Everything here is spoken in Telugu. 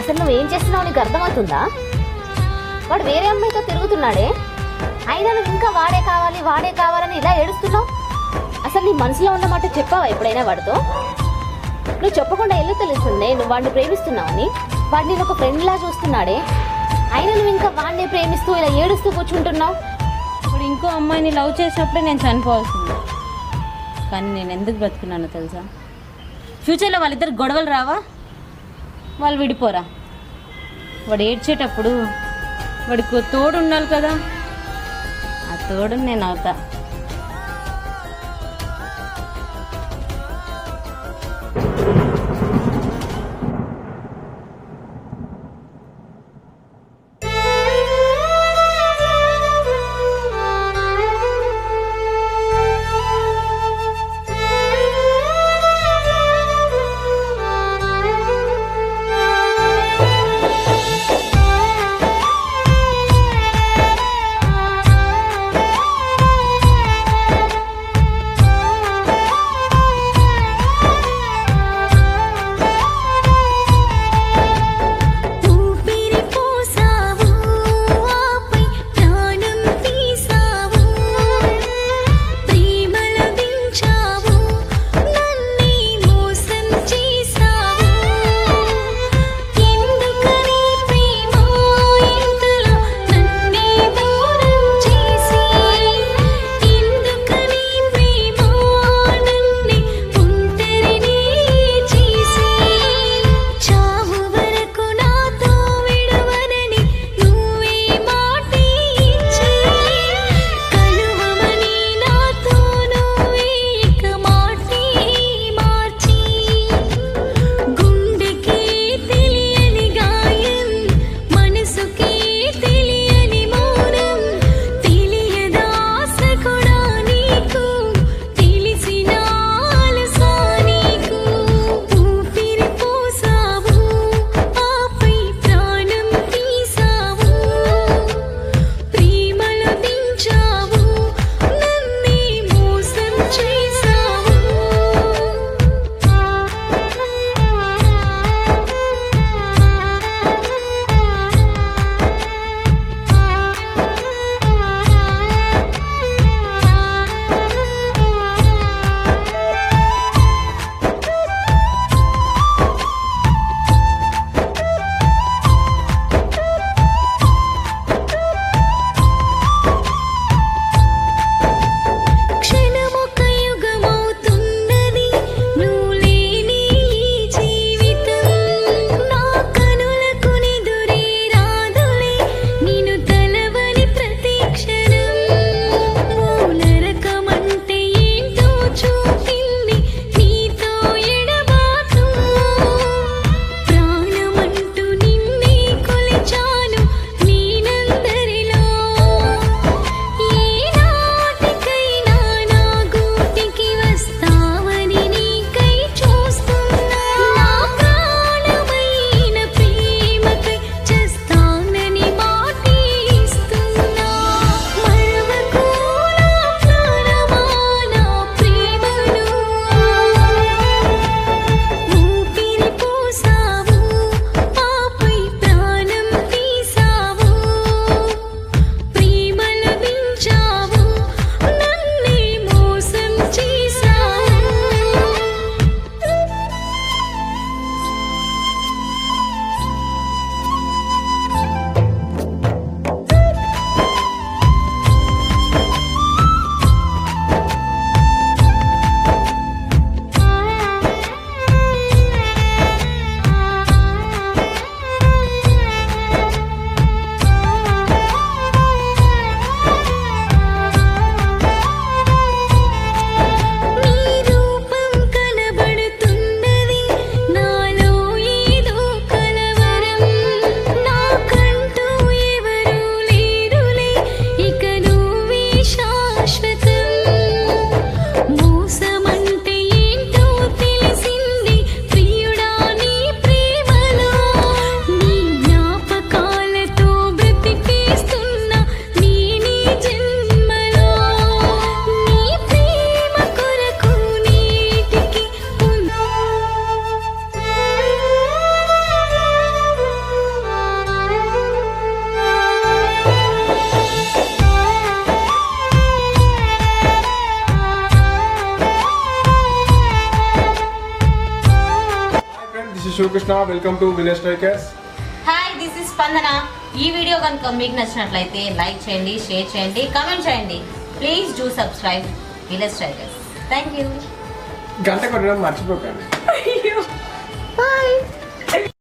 అసలు నువ్వు ఏం చేస్తున్నావు నీకు అర్థమవుతుందా వాడు వేరే అమ్మాయితో తిరుగుతున్నాడే అయినా నువ్వు ఇంకా వాడే కావాలి వాడే కావాలని ఇలా ఏడుస్తున్నావు అసలు నీ మనసులో ఉన్న మాట చెప్పావా ఎప్పుడైనా వాడితో నువ్వు చెప్పకుండా ఎల్లు తెలుస్తుంది నువ్వు వాడిని ప్రేమిస్తున్నావని వాడిని నేను ఒక ఫ్రెండ్ లా చూస్తున్నాడే అయినా నువ్వు ఇంకా వాడిని ప్రేమిస్తూ ఇలా ఏడుస్తూ కూర్చుంటున్నావు ఇప్పుడు ఇంకో అమ్మాయిని లవ్ చేసినప్పుడే నేను చనిపోవాల్సింది కానీ నేను ఎందుకు బ్రతుకున్నానో తెలుసా ఫ్యూచర్లో వాళ్ళిద్దరు గొడవలు రావా వాళ్ళు విడిపోరా వాడు ఏడ్చేటప్పుడు వాడికి ఓ తోడు ఉండాలి కదా ఆ తోడు నేను అవుతా Sivakrishna welcome to village strikers hi this is Spandana ఈ వీడియో కనుక మీకు నచ్చినట్లయితే లైక్ చేయండి షేర్ చేయండి కామెంట్ చేయండి please do subscribe village strikers thank you గంట కొట్టడం మర్చిపోకండి బాయ్